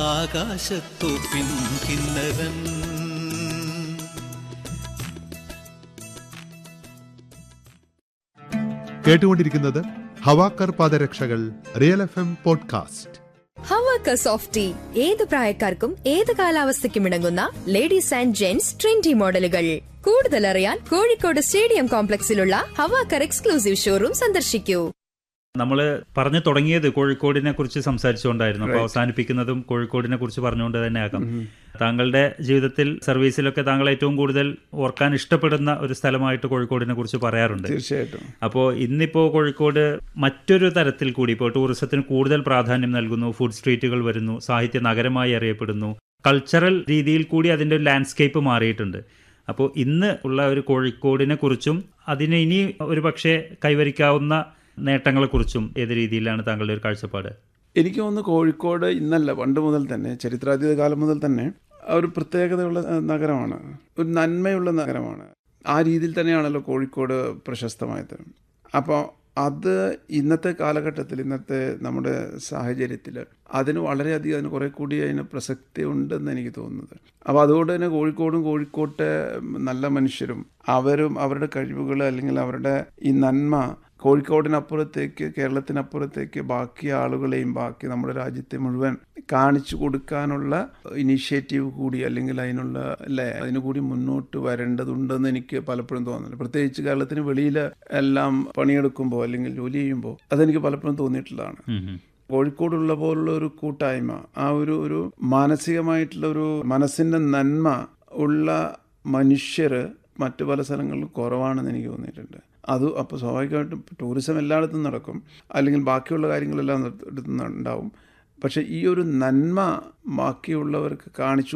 ആകാശത്തോപ്പിൻ കിന്നരൻ കേട്ടുകൊണ്ടിരിക്കുന്നത് ഹവാക്കർ പാദരക്ഷകൾ റിയൽ എഫ് എം പോഡ്കാസ്റ്റ് ഹവാക്ക സോഫ്റ്റ് ടീ ഏത് പ്രായക്കാർക്കും ഏത് കാലാവസ്ഥയ്ക്കും ഇണങ്ങുന്ന ലേഡീസ് ആൻഡ് ജെന്റ്സ് ട്രെൻഡി മോഡലുകൾ കൂടുതൽ അറിയാൻ കോഴിക്കോട് സ്റ്റേഡിയം കോംപ്ലക്സിലുള്ള ഹവാക്കർ എക്സ്ക്ലൂസീവ് ഷോറൂം സന്ദർശിക്കൂ നമ്മൾ പറഞ്ഞു തുടങ്ങിയത് കോഴിക്കോടിനെ കുറിച്ച് സംസാരിച്ചുകൊണ്ടായിരുന്നു അപ്പൊ അവസാനിപ്പിക്കുന്നതും കോഴിക്കോടിനെ കുറിച്ച് പറഞ്ഞുകൊണ്ട് തന്നെ ആകാം താങ്കളുടെ ജീവിതത്തിൽ സർവീസിലൊക്കെ താങ്കൾ ഏറ്റവും കൂടുതൽ ഓർക്കാൻ ഇഷ്ടപ്പെടുന്ന ഒരു സ്ഥലമായിട്ട് കോഴിക്കോടിനെ കുറിച്ച് പറയാറുണ്ട് തീർച്ചയായിട്ടും അപ്പോൾ ഇന്നിപ്പോൾ കോഴിക്കോട് മറ്റൊരു തരത്തിൽ കൂടി ഇപ്പോൾ ടൂറിസത്തിന് കൂടുതൽ പ്രാധാന്യം നൽകുന്നു ഫുഡ് സ്ട്രീറ്റുകൾ വരുന്നു സാഹിത്യ നഗരമായി അറിയപ്പെടുന്നു കൾച്ചറൽ രീതിയിൽ കൂടി അതിൻ്റെ ഒരു ലാൻഡ്സ്കേപ്പ് മാറിയിട്ടുണ്ട് അപ്പോൾ ഇന്ന് ഉള്ള ഒരു കോഴിക്കോടിനെ കുറിച്ചും അതിന് ഇനി ഒരു പക്ഷേ കൈവരിക്കാവുന്ന നേട്ടങ്ങളെക്കുറിച്ചും ഏത് രീതിയിലാണ് താങ്കളുടെ ഒരു കാഴ്ചപ്പാട് എനിക്ക് തോന്നുന്നു കോഴിക്കോട് ഇന്നല്ല പണ്ട് മുതൽ തന്നെ ചരിത്രാതീത കാലം മുതൽ തന്നെ ഒരു പ്രത്യേകതയുള്ള ഏഹ്, നഗരമാണ് ഒരു നന്മയുള്ള നഗരമാണ് ആ രീതിയിൽ തന്നെയാണല്ലോ കോഴിക്കോട് പ്രശസ്തമായത് അപ്പോൾ അത് ഇന്നത്തെ കാലഘട്ടത്തിൽ ഇന്നത്തെ നമ്മുടെ സാഹചര്യത്തിൽ അതിന് വളരെയധികം അതിന് കുറേ കൂടി അതിന് പ്രസക്തി ഉണ്ടെന്ന് എനിക്ക് തോന്നുന്നത് അപ്പോൾ അതുകൊണ്ട് തന്നെ കോഴിക്കോടും കോഴിക്കോട്ടെ നല്ല മനുഷ്യരും അവരും അവരുടെ കഴിവുകൾ അല്ലെങ്കിൽ അവരുടെ ഈ നന്മ കോഴിക്കോടിനപ്പുറത്തേക്ക് കേരളത്തിനപ്പുറത്തേക്ക് ബാക്കി ആളുകളെയും ബാക്കി നമ്മുടെ രാജ്യത്തെ മുഴുവൻ കാണിച്ചു കൊടുക്കാനുള്ള ഇനിഷ്യേറ്റീവ് കൂടി അല്ലെങ്കിൽ അതിനുള്ള അല്ലേ അതിന് കൂടി മുന്നോട്ട് വരേണ്ടതുണ്ടെന്ന് എനിക്ക് പലപ്പോഴും തോന്നുന്നുണ്ട് പ്രത്യേകിച്ച് കേരളത്തിന് വെളിയിൽ എല്ലാം പണിയെടുക്കുമ്പോൾ അല്ലെങ്കിൽ ജോലി ചെയ്യുമ്പോൾ അതെനിക്ക് പലപ്പോഴും തോന്നിയിട്ടുള്ളതാണ് ഉം ഉം. കോഴിക്കോടുള്ള പോലുള്ള ഒരു കൂട്ടായ്മ ആ ഒരു ഒരു മാനസികമായിട്ടുള്ള ഒരു മനസ്സിൻ്റെ നന്മ ഉള്ള മനുഷ്യർ മറ്റു പല സ്ഥലങ്ങളിലും കുറവാണെന്ന് എനിക്ക് തോന്നിയിട്ടുണ്ട് അത് അപ്പോൾ സ്വാഭാവികമായിട്ടും ടൂറിസം എല്ലായിടത്തും നടക്കും അല്ലെങ്കിൽ ബാക്കിയുള്ള കാര്യങ്ങളെല്ലാം എടുത്തും ഉണ്ടാവും പക്ഷേ ഈ ഒരു നന്മ ബാക്കിയുള്ളവർക്ക് കാണിച്ചു